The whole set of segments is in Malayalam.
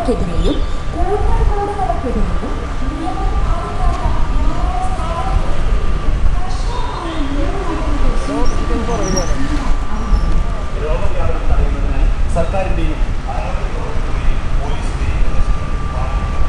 ചെയ്യുന്നവർക്കെതിരെയും കൂട്ടം കൂടുന്നവർക്കെതിരെയും നിയമം പാലിക്കാത്ത രോഗവ്യാപനം തടയുന്നതിനായി സർക്കാരിന്റെയും ആരോഗ്യ പ്രവർത്തകരുടെയും പോലീസിന്റെയും നിർദ്ദേശങ്ങൾ പാലിക്കണം.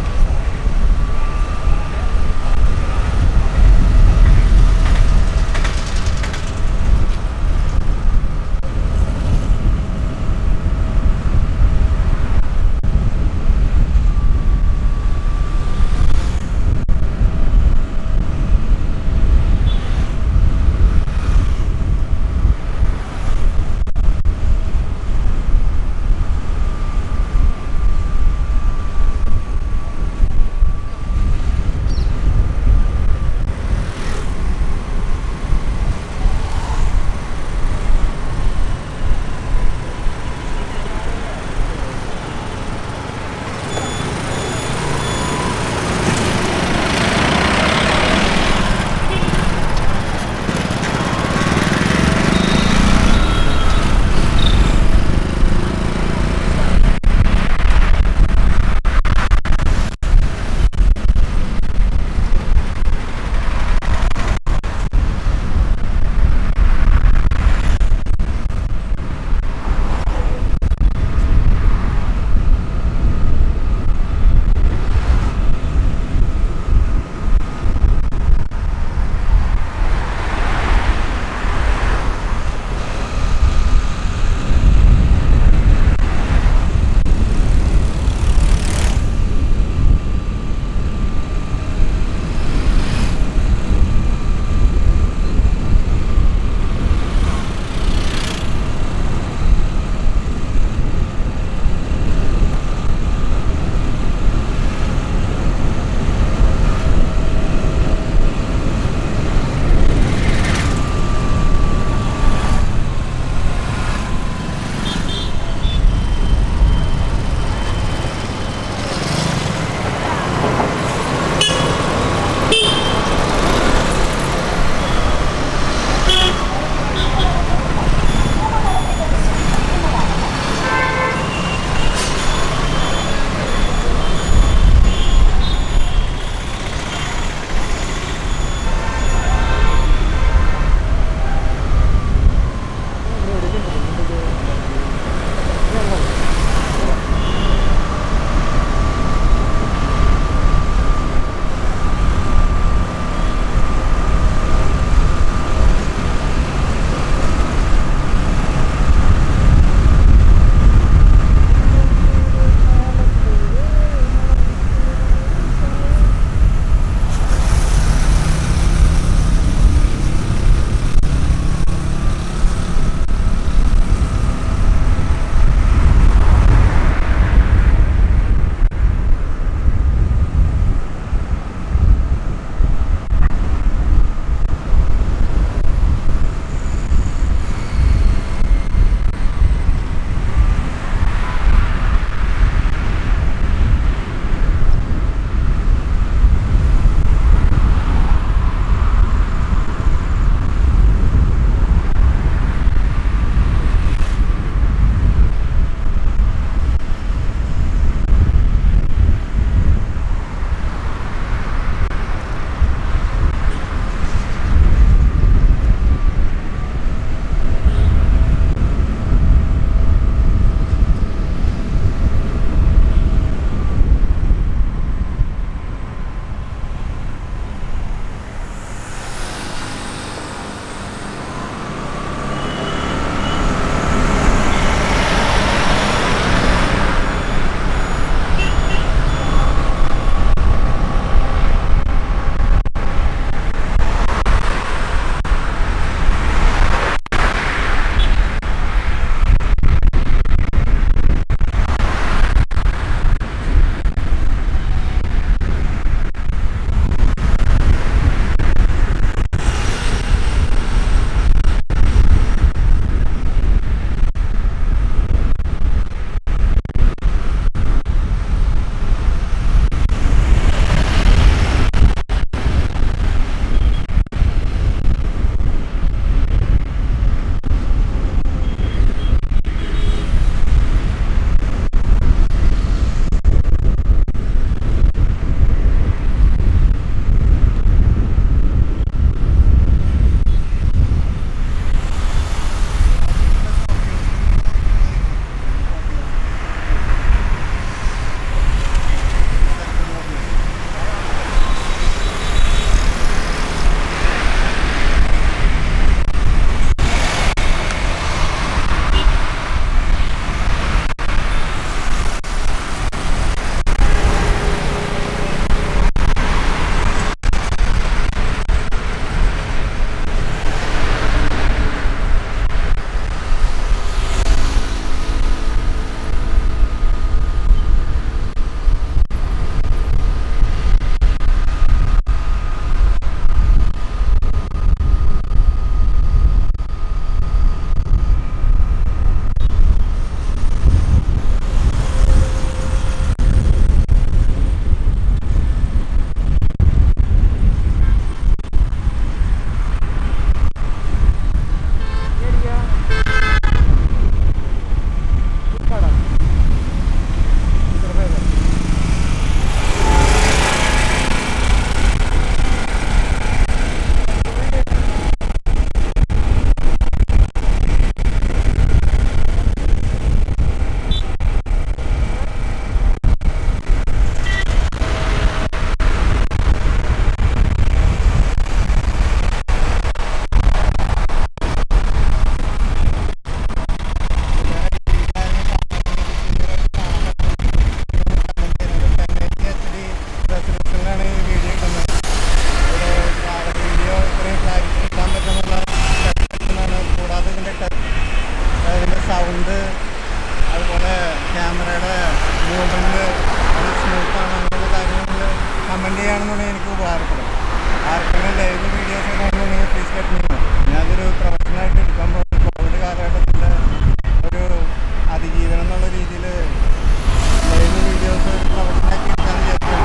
റെക്കമെൻഡ് ചെയ്യുകയാണെന്നുണ്ടെങ്കിൽ എനിക്ക് ഉപകാരപ്പെടും ആർക്കെങ്കിലും ലൈവ് വീഡിയോസ് ഒക്കെ ഉണ്ടെന്നുണ്ടെങ്കിൽ പ്ലീസ് ലെറ്റ് മീ നോ ഞാനതൊരു പ്രൊഫഷണലായിട്ട് എടുക്കാൻ പോകുന്നത് കോവിഡ് കാലഘട്ടത്തിൻ്റെ ഒരു അതിജീവനം എന്നുള്ള രീതിയിൽ ലൈവ് വീഡിയോസ് ഒരു പ്രൊഫഷനാക്കി എടുക്കാമെന്ന് വിചാരിച്ചാണ്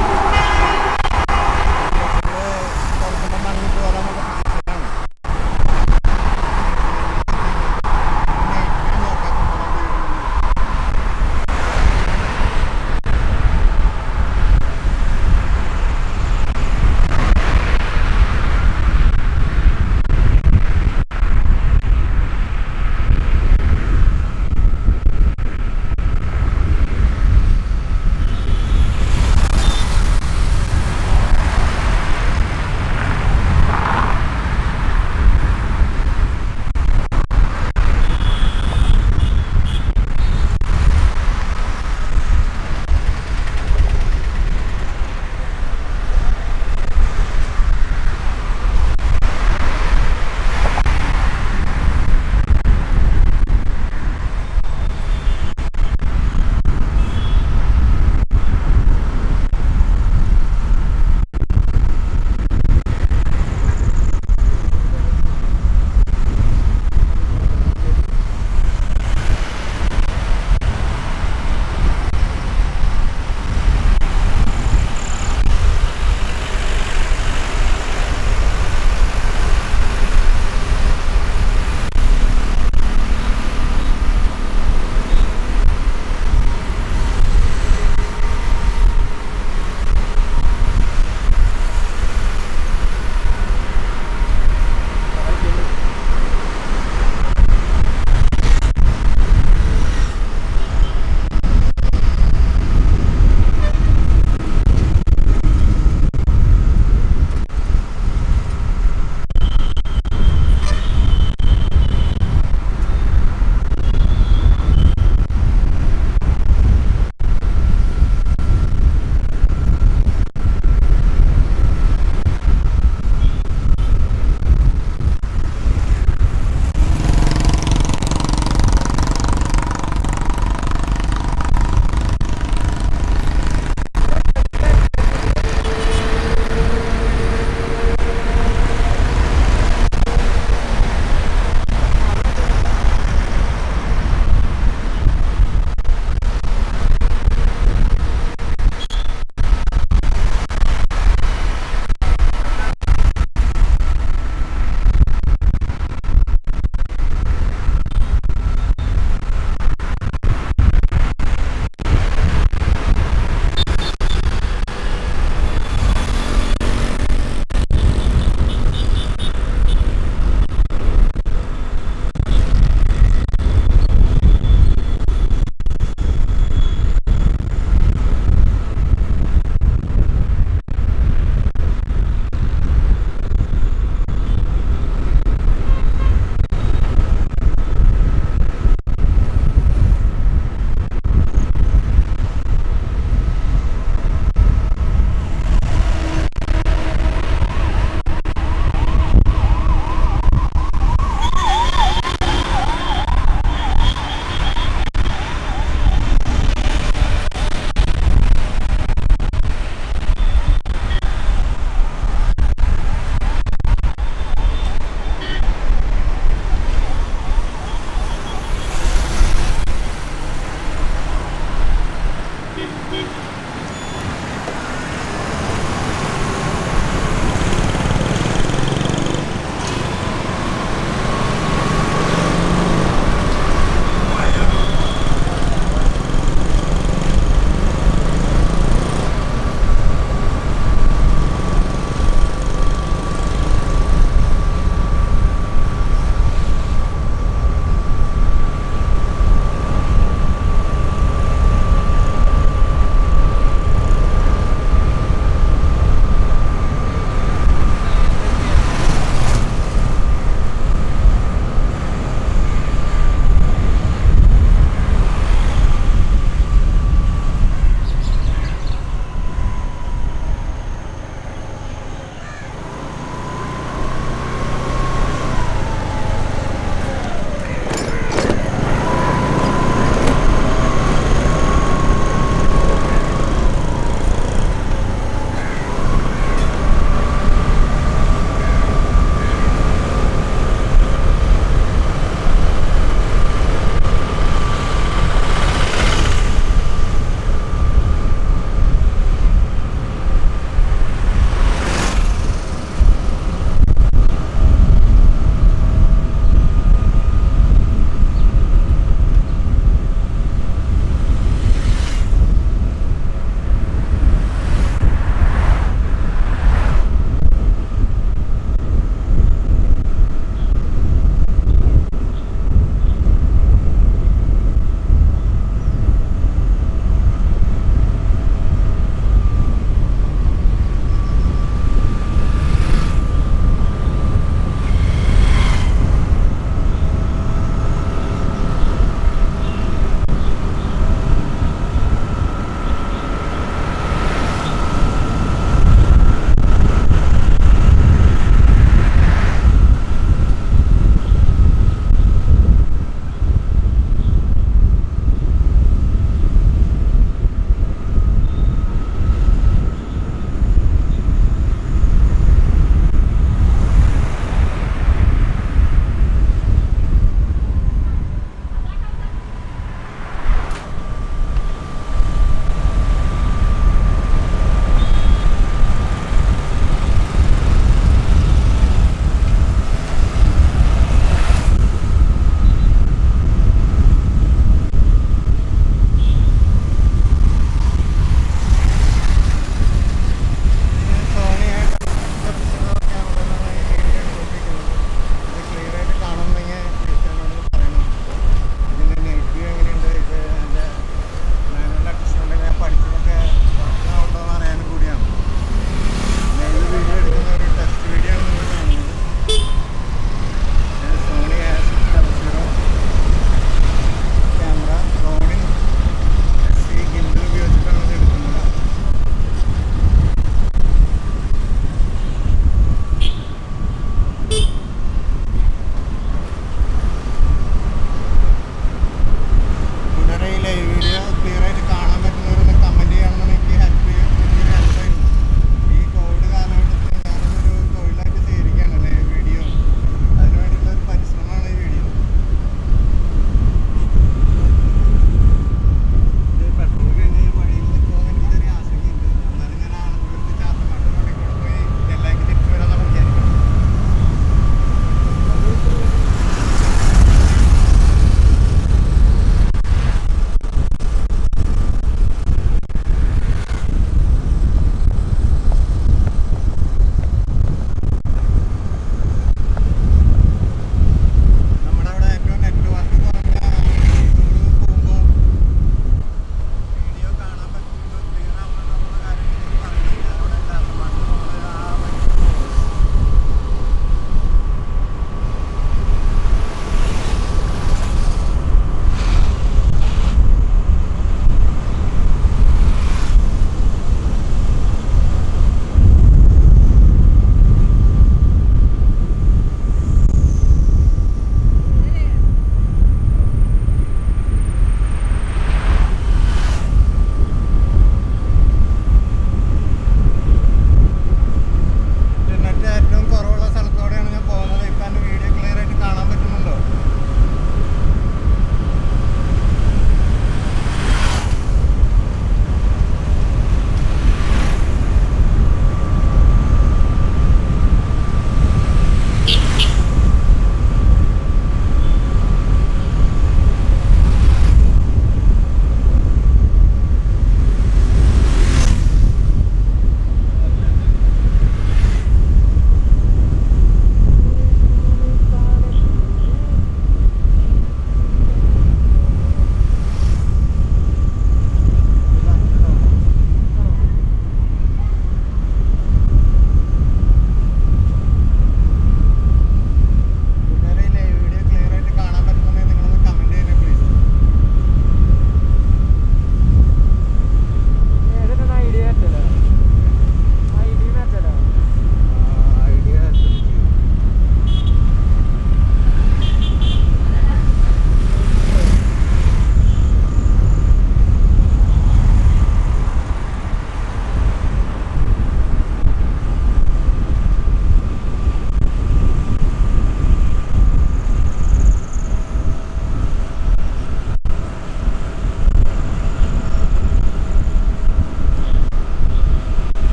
കുറച്ചുകൂടെ മണിക്ക് പോകാമെന്നുള്ള പ്രതീക്ഷയിലാണ്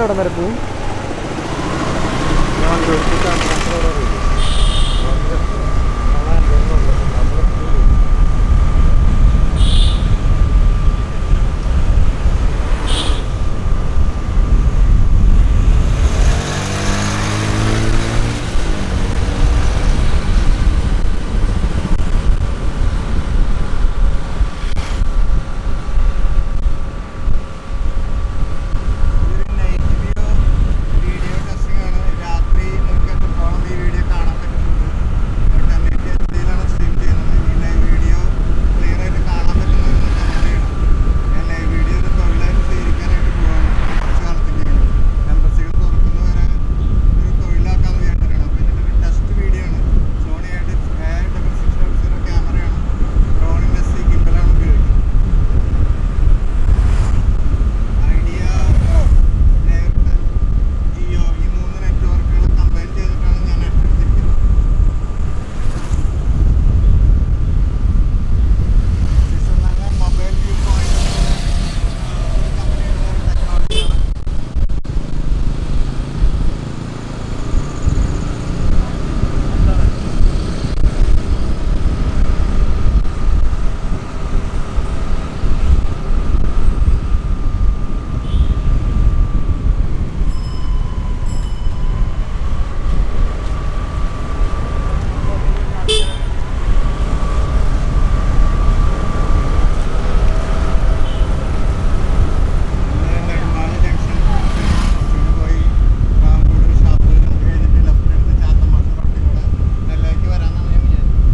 അവിടെ വരെ പോവും ഇതൊരു നൈറ്റ് വ്യൂ വീഡിയോ ടെസ്റ്റിംഗ് ആണ് രാത്രി നമുക്ക് എത്രത്തോളം ഈ വീഡിയോ കാണാൻ പറ്റുന്നുണ്ട് ടെന്നിട്ട് എന്തിലാണ് സ്ട്രീം ചെയ്യുന്നത് ഈ ലൈവ് വീഡിയോ ക്ലിയർ ആയിട്ട് കാണാൻ പറ്റുന്നതെന്ന് തന്നെയാണ് ഞാൻ ലൈവ് വീഡിയോ ഒരു തൊഴിലായിട്ട് സ്വീകരിക്കാനായിട്ട് പോവാണ് കുറച്ച് കാലത്തേക്ക് എംബസികൾ തുറക്കുന്നവരെ ഒരു തൊഴിലാക്കാന്ന് വിചാരിച്ചിട്ടാണ് അപ്പോൾ ഇതിൻ്റെ ഒരു ടെസ്റ്റ് വീഡിയോ ആണ് സോണി ആയിട്ട് ഡബിൾ സിക്സ് ഡബിൾ സീറോ ക്യാമറയാണ് ഡ്രോണിൻ്റെ സി ഗിംബലാണ് ഉപയോഗിക്കുന്നത് ഐഡിയ നേരത്തെ ജിയോ ഈ മൂന്ന് നെറ്റ്വർക്കുകൾ കമ്പൈൻ ചെയ്തിട്ടാണ് ഞാൻ എടുത്തിരിക്കുന്നത് സ്വിറ്റ്സർലാൻഡ് മൊബൈൽ വ്യൂ പോയിന്റ് ഒരു കമ്പനിയുടെ ഒരു ടെക്നോളജിയാണ് നെടുമാള ജംഗ്ഷൻ കുറച്ചുകൂടി പോയി റാംപൂർ ഷാപ്പ് അത് കഴിഞ്ഞിട്ട് ലെഫ്റ്റ് എടുത്ത് ചാത്തമാസം റോട്ടിലൂടെ നെല്ലേക്ക് വരാമെന്നാണ് ഞാൻ വിചാരിച്ചത്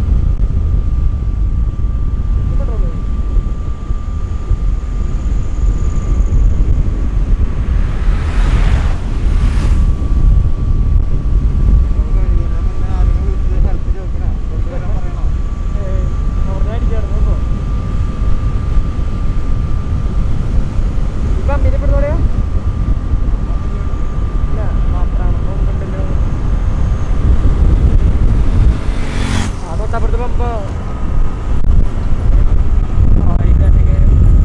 നമുക്ക് കഴിയില്ല പിന്നെ ആരെങ്കിലും വിളിച്ച് ഹെൽപ്പ് ചോദിക്കണോ കൊണ്ടുവരാൻ പറയണോ കമ്പനി ഇപ്പൊ പറയാ ഇല്ല മാത്രമാണ് ഉണ്ടല്ലോ ആ തൊട്ടപ്പുറത്ത് പമ്പ് ആ ഇതല്ലെങ്കിൽ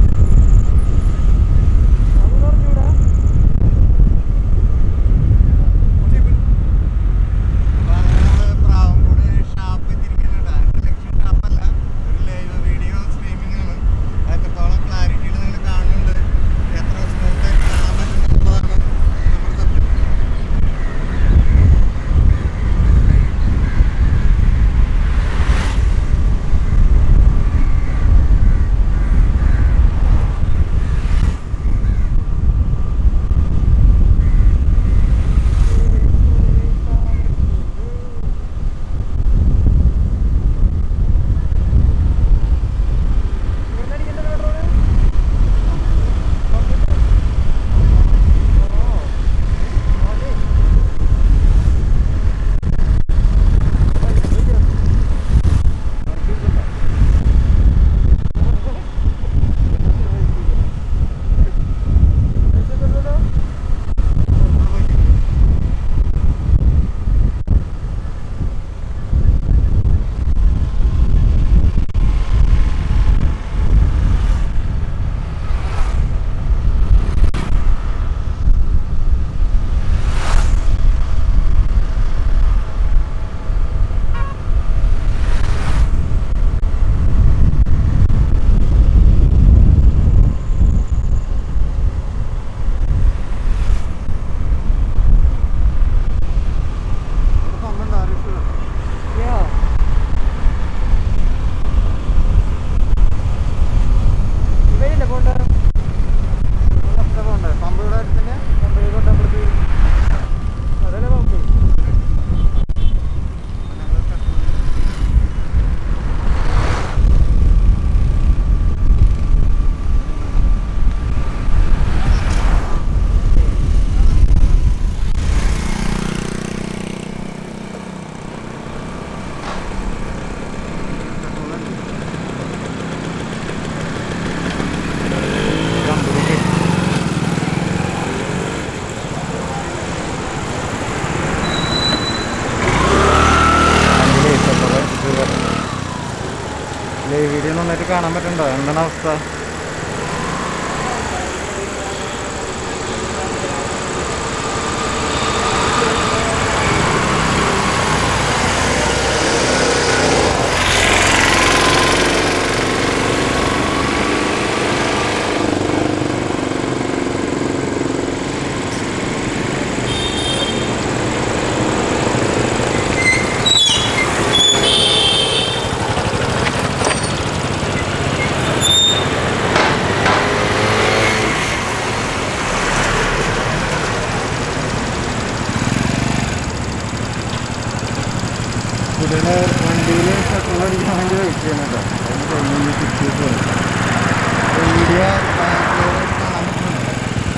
അത് പറഞ്ഞൂടാ അപ്പോൾ അങ്ങനെ നമ്മൾ പ്രാവൻകൂട് ഷാപ്പ് തിരിക്കുന്നുണ്ട് അതിൻ്റെ ലക്ഷ്യം ഷാപ്പല്ല ഒരു ലൈവ് വീഡിയോ സ്ട്രീമിംഗ് ആണ് അത് എത്രത്തോളം ക്ലാരിറ്റിയിൽ നിങ്ങൾ കാണുന്നുണ്ട് എത്ര സ്മൂത്ത് ആയിട്ട് കാണാൻ പറ്റുന്നുള്ളതാണ് നമ്മുടെ സബ്ജക്റ്റ് ഇവിടുന്ന് അടിക്കണ്ടല്ലോ പെട്രോള് ഇവിടെ പമ്പുണ്ട് ആരും Yeah. ഇവയില്ലേ പോണ്ട ലെഫ്റ്റ് പോകണ്ടേ പമ്പ് ഇവിടെ അടുത്തന്നെ കമ്പനി തൊട്ടപ്പുറത്ത് അതല്ലേ പമ്പ് ലൈവ് വീഡിയോ നന്നായിട്ട് കാണാൻ പറ്റണ്ടോ എന്താണ് അവസ്ഥ ചെയ്യുന്നുണ്ട് അതിന് കഴിഞ്ഞ് തിരിച്ചു പോകും വീഡിയോ കാണാൻ പറ്റുന്നുണ്ട്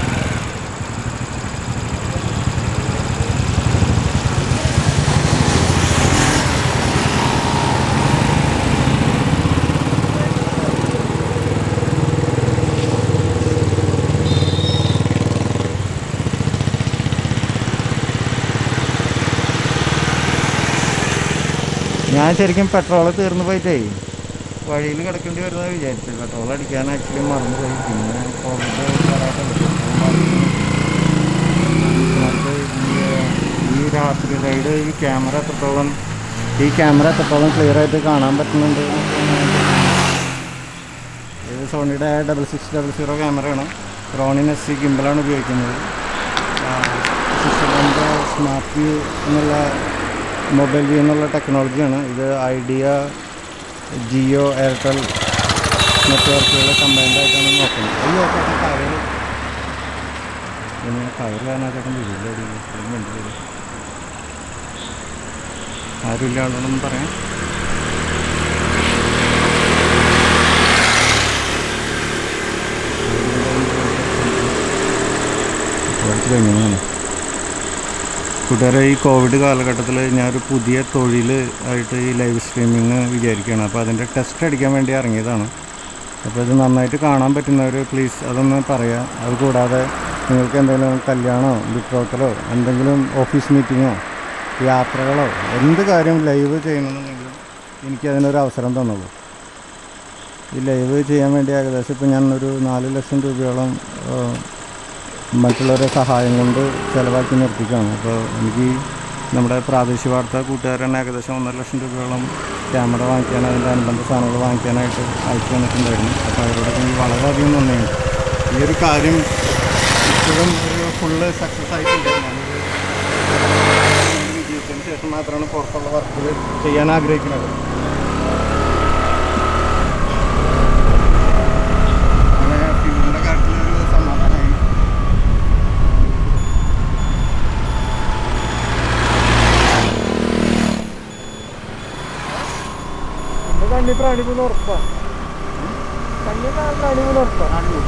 ഞാൻ ശരിക്കും പെട്രോൾ തീർന്നു പോയിട്ടേ വഴിയിൽ കിടക്കേണ്ടി വരുന്നത് വിചാരിച്ചു പെട്രോൾ അടിക്കാൻ ആക്ച്വലി മറന്നുപോയി പിന്നെ കോവിഡ് വരാത്തുണ്ട് ഇതിനകത്ത് ഈ ഈ രാത്രി റൈഡ് ഈ ക്യാമറ എത്രത്തോളം ഈ ക്യാമറ എത്രത്തോളം ക്ലിയർ ആയിട്ട് കാണാൻ പറ്റുന്നുണ്ട് ഇത് സോണിയുടെ ഡബിൾ സിക്സ് ഡബിൾ സീറോ ക്യാമറയാണ് റോണിൻ എസ് സി ഗിംബലാണ് ഉപയോഗിക്കുന്നത് സിസ്റ്ററിൻ്റെ സ്മാർട്ട് വ്യൂ എന്നുള്ള മൊബൈൽ വ്യൂ എന്നുള്ള ടെക്നോളജിയാണ് ഇത് ഐഡിയ ജിയോ എയർടെൽ നെറ്റ്വർക്കുകൾ കമ്പൈൻഡ് ആയിട്ടാണ് നോക്കുന്നത് അയ്യോ ചേട്ടൻ കയറ് പിന്നെ കയറ് കാരണം ചേട്ടൻ വരില്ല ആരുമില്ല ആളോടൊന്നും പറയാം കുറച്ച് കഴിഞ്ഞതാണ് കൂട്ടുകാരെ ഈ കോവിഡ് കാലഘട്ടത്തിൽ ഞാനൊരു പുതിയ തൊഴിൽ ആയിട്ട് ഈ ലൈവ് സ്ട്രീമിങ് വിചാരിക്കുകയാണ് അപ്പോൾ അതിൻ്റെ ടെസ്റ്റ് അടിക്കാൻ വേണ്ടി ഇറങ്ങിയതാണ് അപ്പോൾ ഇത് നന്നായിട്ട് കാണാൻ പറ്റുന്നവർ പ്ലീസ് അതൊന്ന് പറയാം അത് കൂടാതെ നിങ്ങൾക്ക് എന്തെങ്കിലും കല്യാണമോ ബിട്രോക്കലോ എന്തെങ്കിലും ഓഫീസ് മീറ്റിങ്ങോ യാത്രകളോ എന്ത് കാര്യം ലൈവ് ചെയ്യണമെന്നുണ്ടെങ്കിലും എനിക്കതിനൊരു അവസരം തന്നുള്ളൂ ഈ ലൈവ് ചെയ്യാൻ വേണ്ടി ഏകദേശം ഇപ്പോൾ ഞാൻ ഒരു നാല് ലക്ഷം രൂപയോളം ആ, മറ്റുള്ളവരുടെ സഹായം കൊണ്ട് ചിലവാക്കി നിർത്തിക്കുകയാണ് അപ്പോൾ എനിക്ക് നമ്മുടെ പ്രാദേശിക വാർത്താ കൂട്ടുകാരൻ ഏകദേശം ഒന്നര ലക്ഷം രൂപയോളം ക്യാമറ വാങ്ങിക്കാൻ അതിൻ്റെ അനുബന്ധ സാധനങ്ങൾ വാങ്ങിക്കാനായിട്ട് അയച്ചു തന്നിട്ടുണ്ടായിരുന്നു അപ്പോൾ അവരോടൊക്കെ എനിക്ക് വളരെയധികം നന്ദിയുണ്ട് ഈ ഒരു കാര്യം ഇപ്പോഴും ഒരു ഫുള്ള് സക്സസ് ആയിട്ടുണ്ട് ഞാനൊരു വിജയിച്ചതിന് ശേഷം മാത്രമാണ് പുറത്തുള്ള വർക്കുകൾ ചെയ്യാൻ ആഗ്രഹിക്കുന്നത് അങ്ങനെ ഫ്യൂലിൻ്റെ കാര്യത്തിലൊരു സമാധാനമായി എന്റെ കണ്ണി പ്രാണി മൂന്ന് ഉറപ്പാ കണ്ണി പ്രാണി മൂന്ന് ഉറപ്പാ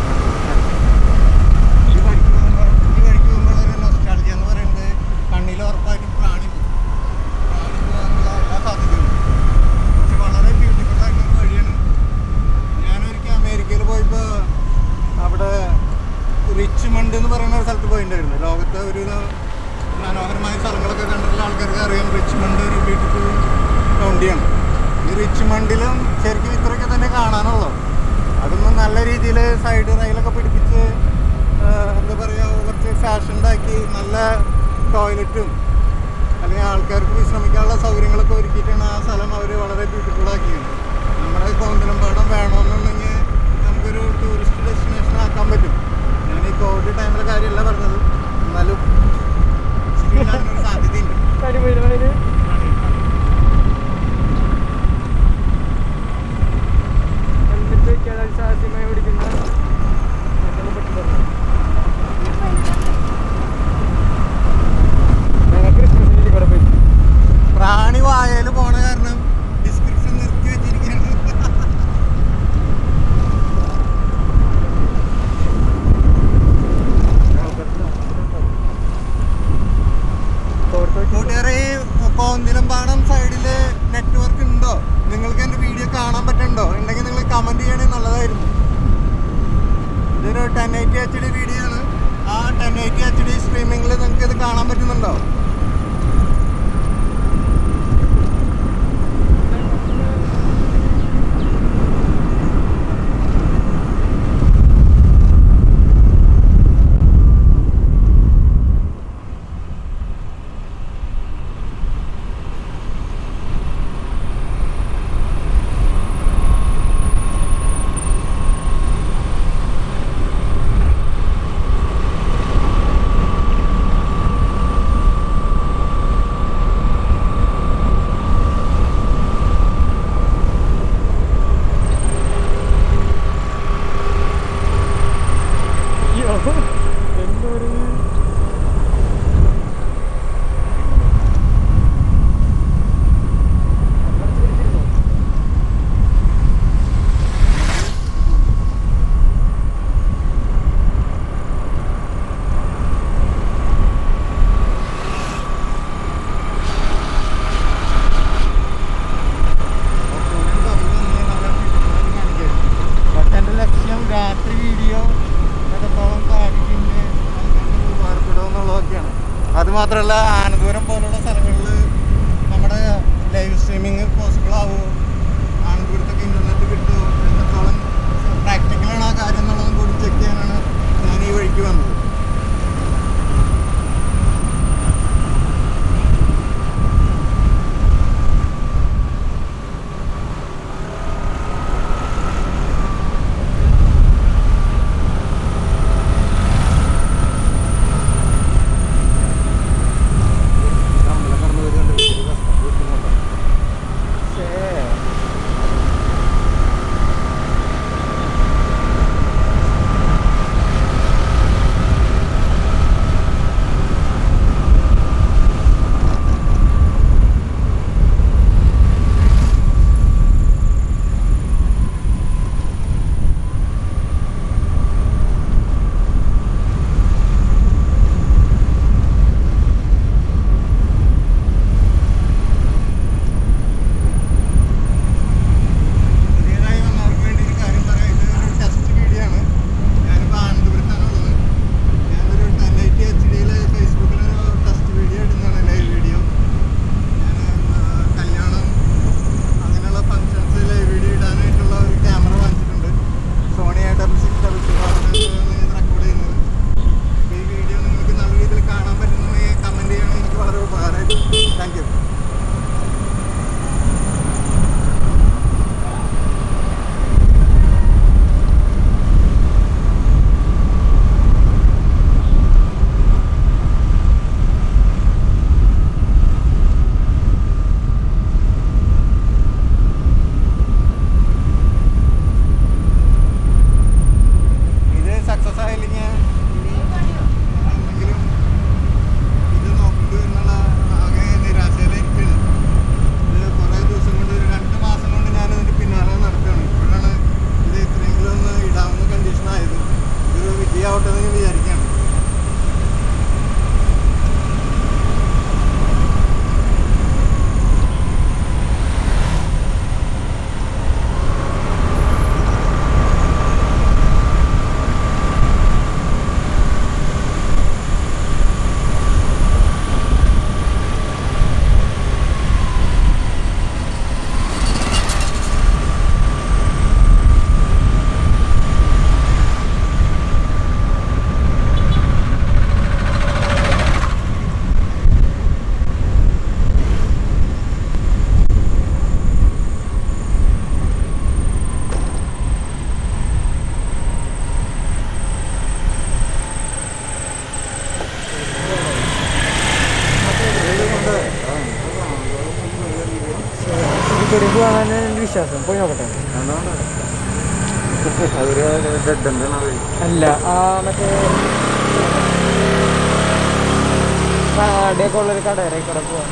ഈ വഴിക്ക് പോകുമ്പോൾ ഈ വഴിക്ക് പോകുമ്പോൾ ഒരു നൊസ്റ്റാൾജിയ എന്ന് പറയുന്നത് കണ്ണിൽ ഉറപ്പായിട്ടും പ്രാണി പോകും. പ്രാണി പോകാനുള്ള എല്ലാ സാധ്യതയുണ്ട് പക്ഷെ വളരെ ബ്യൂട്ടിഫുൾ ആയിട്ടുള്ള വഴിയാണ് ഞാനൊരിക്കൽ അമേരിക്കയിൽ പോയപ്പോൾ അവിടെ റിച്ച്മണ്ട് എന്ന് പറയുന്ന ഒരു സ്ഥലത്ത് പോയിട്ടുണ്ടായിരുന്നു ലോകത്തെ ഒരു മനോഹരമായ സ്ഥലങ്ങളൊക്കെ കണ്ടിട്ടുള്ള ആൾക്കാർക്ക് അറിയാം റിച്ച്മണ്ട് ഒരു ബ്യൂട്ടിഫുൾ കൗണ്ടിയാണ് ഈ റിച്ച്മണ്ടിലും ശരിക്കും ഇത്രയൊക്കെ തന്നെ കാണാനുള്ളൂ അതൊന്നും നല്ല രീതിയിൽ സൈഡ് റെയിലൊക്കെ പിടിപ്പിച്ച് ആ, എന്താ പറയുക കുറച്ച് ഫാഷൻഡാക്കി നല്ല ടോയ്ലറ്റും അല്ലെങ്കിൽ ആൾക്കാർക്ക് വിശ്രമിക്കാനുള്ള സൗകര്യങ്ങളൊക്കെ ഒരുക്കിയിട്ടാണ് ആ സ്ഥലം അവർ വളരെ ബ്യൂട്ടിഫുൾ ആക്കിയത് നമ്മുടെ കോന്തലമ്പാടം വേണമെന്നുണ്ടെങ്കിൽ നമുക്കൊരു ടൂറിസ്റ്റ് ഡെസ്റ്റിനേഷൻ ആക്കാൻ പറ്റും ഞാൻ ഈ കോവിഡ് ടൈമിലെ കാര്യമല്ല പറഞ്ഞത് എന്നാലും still അതിനൊരു സാധ്യതയുണ്ട് കടി പോയിരുന്നതിന് എന്നിട്ട് വെക്കാതെ സാഹസ്യമായി പിടിക്കുന്ന എന്തെങ്കിലും പറ്റില്ല ഞങ്ങൾ ക്രിസ്മസിന് ഇവിടെ പോയി പ്രാണി വായയിൽ പോണ കാരണം ഡിസ്ക്രിപ്ഷൻ നിർത്തി വെച്ചിരിക്കുകയാണ് കൂട്ടുകാരെ ഈ കോന്തിലമ്പാടം സൈഡിൽ നെറ്റ്വർക്ക് ഉണ്ടോ നിങ്ങൾക്ക് എൻ്റെ വീഡിയോ കാണാൻ പറ്റുന്നുണ്ടോ ഉണ്ടെങ്കിൽ നിങ്ങൾ കമൻറ്റ് ചെയ്യണേ നല്ലതായിരുന്നു ഇതൊരു ten eighty H D video ആണ് ആ ടെൻ എയ്റ്റി എച്ച് ഡി സ്ട്രീമിങ്ങിൽ നിങ്ങൾക്ക് ഇത് കാണാൻ പറ്റുന്നുണ്ടോ അതുമാത്രമല്ല ആനന്ദപുരം പോലുള്ള സ്ഥലങ്ങളിൽ നമ്മുടെ ലൈവ് സ്ട്രീമിങ് പോസിബിൾ ആവുമോ ആനന്ദപുരത്തൊക്കെ ഇൻ്റർനെറ്റ് കിട്ടുമോ എത്രത്തോളം പ്രാക്ടിക്കലാണ് ആ കാര്യം എന്നുള്ളതും കൂടി ചെക്ക് ചെയ്യാനാണ് ഞാൻ ഈ വഴിക്ക് വന്നത് പുതിയതായി വന്നവർക്ക് വേണ്ടി ഒരു കാര്യം പറയാം ഇത് ഒരു ടെസ്റ്റ് വീഡിയോ ആണ് ഞാനിപ്പോൾ ആനന്ദപുരത്താണ് ഉള്ളത് ഞാനൊരു ടെൻ എയ്റ്റി എച്ച് ഡിയിൽ ഫേസ്ബുക്കിലൊരു ടെസ്റ്റ് വീഡിയോ ഇടുന്നതാണ് ലൈവ് വീഡിയോ ഞാൻ കല്യാണം അങ്ങനെയുള്ള ഫങ്ഷൻസ് ലൈവ് വീഡിയോ ഇടാനായിട്ടുള്ള ഒരു ക്യാമറ വാങ്ങിച്ചിട്ടുണ്ട് Sony double six double zero ഇത് റെക്കോർഡ് ചെയ്യുന്നത് അപ്പോൾ ഈ വീഡിയോ നിങ്ങൾക്ക് നല്ല രീതിയിൽ കാണാൻ പറ്റുന്നുണ്ടെങ്കിൽ കമൻറ്റ് ചെയ്യണമെങ്കിൽ എനിക്ക് വളരെ ഉപകാരമായിട്ട് താങ്ക് യു ഇത് സക്സസ് ആയില്ലെങ്കിൽ ഇനി എന്തെങ്കിലും ഇത് നോക്കേണ്ടി വരുന്നുള്ള ആകെ നിരാശയിലിരിക്കുകയാണ് ഇത് കുറേ ദിവസം കൊണ്ട് ഒരു രണ്ട് മാസം കൊണ്ട് ഞാൻ ഇതിൻ്റെ പിന്നാലെ നടക്കുകയാണ് ഇപ്പോഴാണ് ഇത് ഇത്രയെങ്കിലും ഒന്ന് ഇടാവുന്ന കണ്ടീഷൻ ആയത് ഇതൊരു വിജയമാവട്ടെ എന്ന് ഞാൻ വിചാരിക്കുകയാണ് ശരിക്കും പോകാൻ എൻ്റെ വിശ്വാസം പോയി നോക്കട്ടെ അതൊരു ഡെഡ് എന്താണ് അല്ല ആ മറ്റേ കടയൊക്കെ ഉള്ളൊരു കടയുടെ കട പോവാം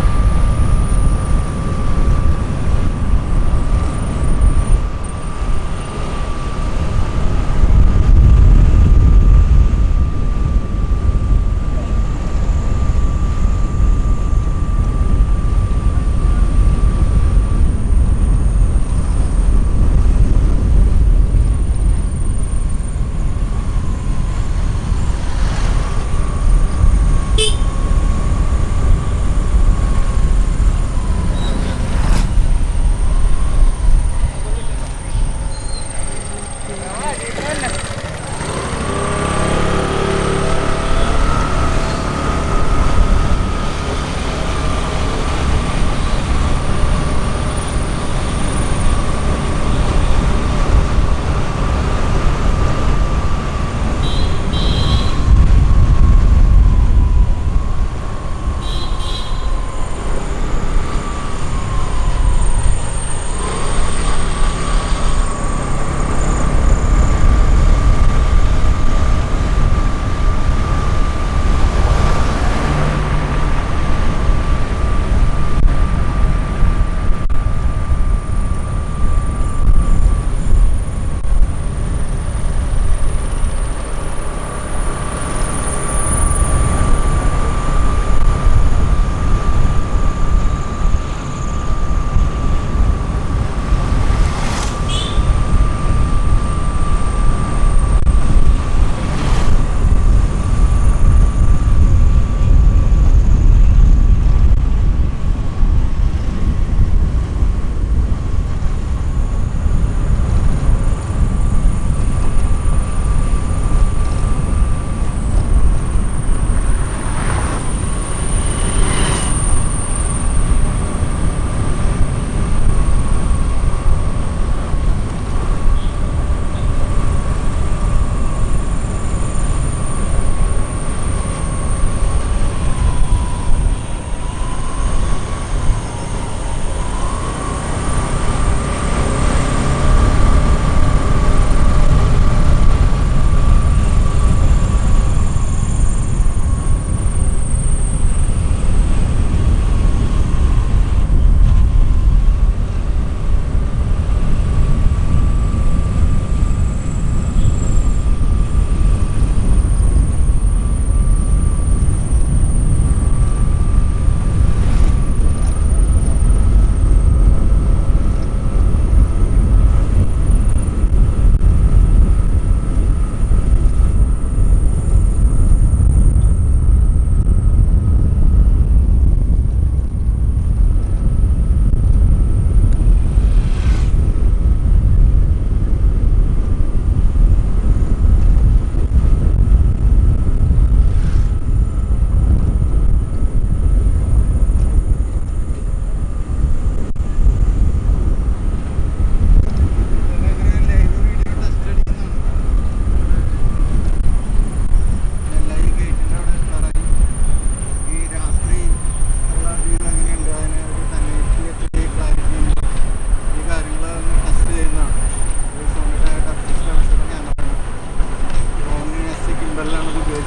ആ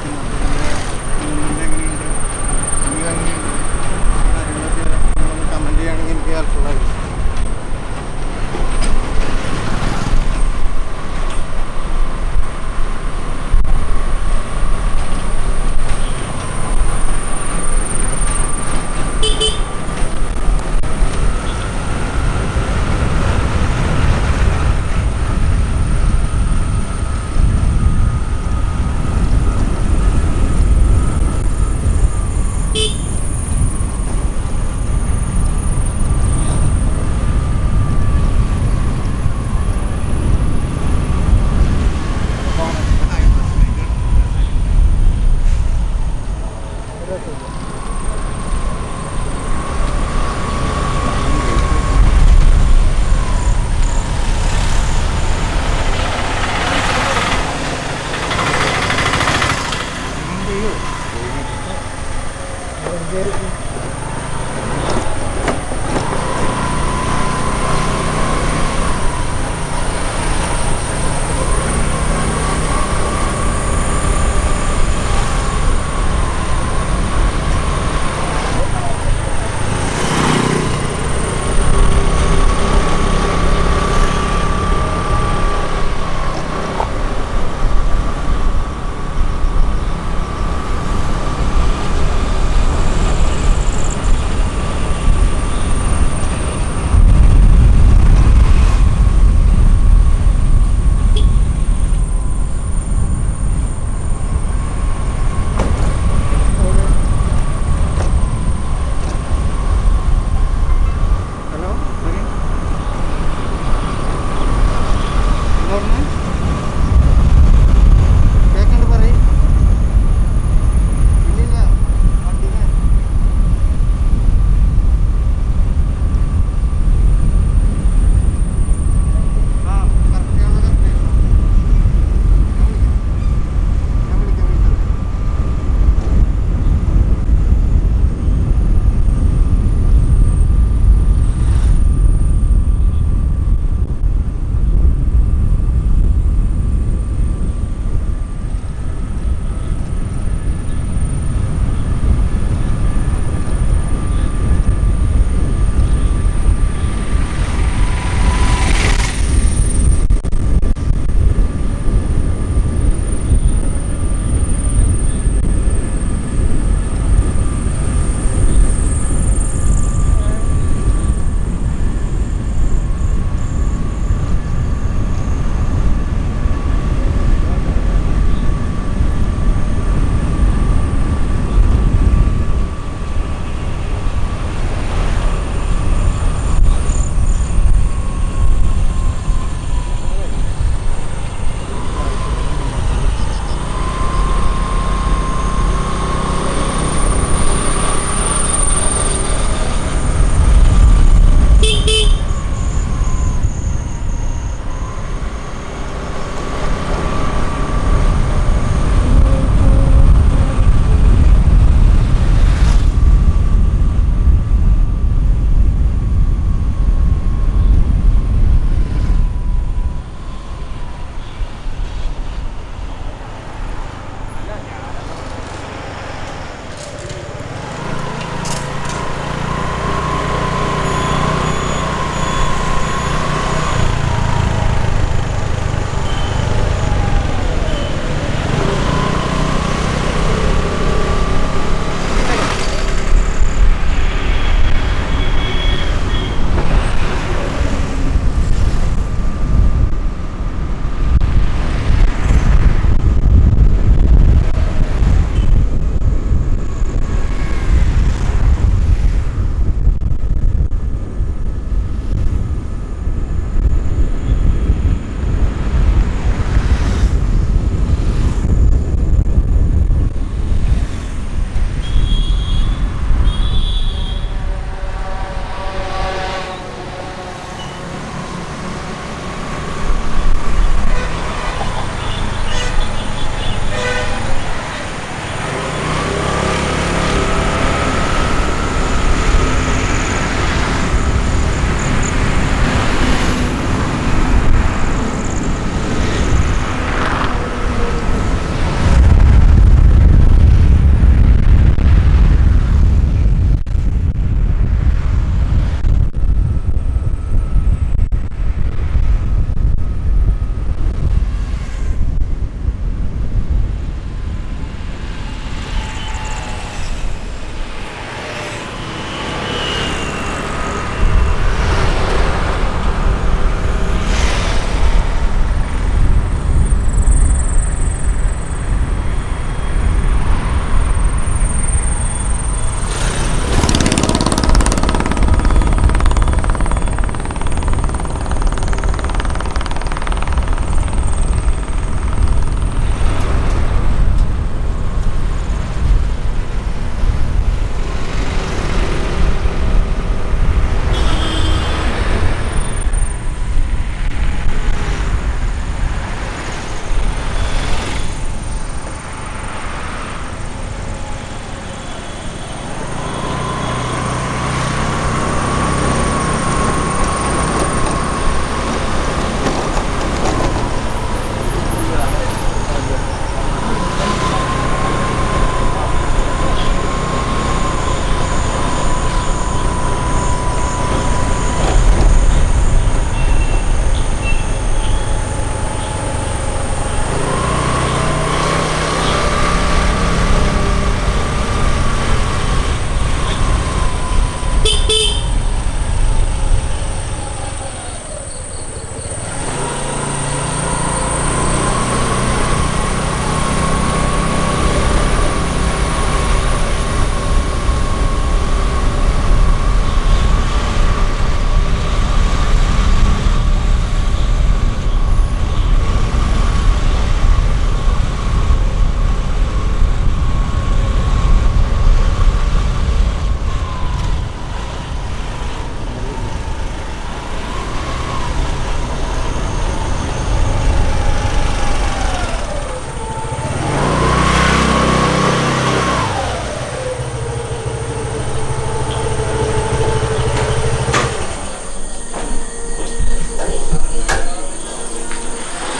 ഇരിക്കുന്നത് മൂവ്മെൻ്റ് എങ്ങനെയുണ്ട് വ്യൂ എങ്ങനെയുണ്ട് കാര്യങ്ങളൊക്കെ നിങ്ങളൊന്ന് കമൻറ്റ് ചെയ്യുകയാണെങ്കിൽ എനിക്ക് ഹെൽപ്ഫുൾ ആയിരിക്കും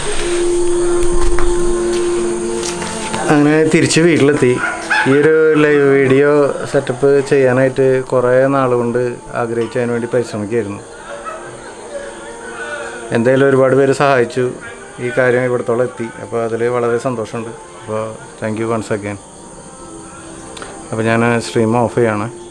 അങ്ങനെ തിരിച്ച് വീട്ടിലെത്തി ഈ ഒരു ലൈവ് വീഡിയോ സെറ്റപ്പ് ചെയ്യാനായിട്ട് കുറേ നാളുകൊണ്ട് ആഗ്രഹിച്ച് അതിന് വേണ്ടി പരിശ്രമിക്കുകയായിരുന്നു എന്തായാലും ഒരുപാട് പേര് സഹായിച്ചു ഈ കാര്യം ഇവിടത്തോളം എത്തി അപ്പോൾ അതിൽ വളരെ സന്തോഷമുണ്ട് അപ്പോൾ താങ്ക് യു വൺസ് അഗൈൻ അപ്പോൾ ഞാൻ സ്ട്രീം ഓഫ് ചെയ്യാണ്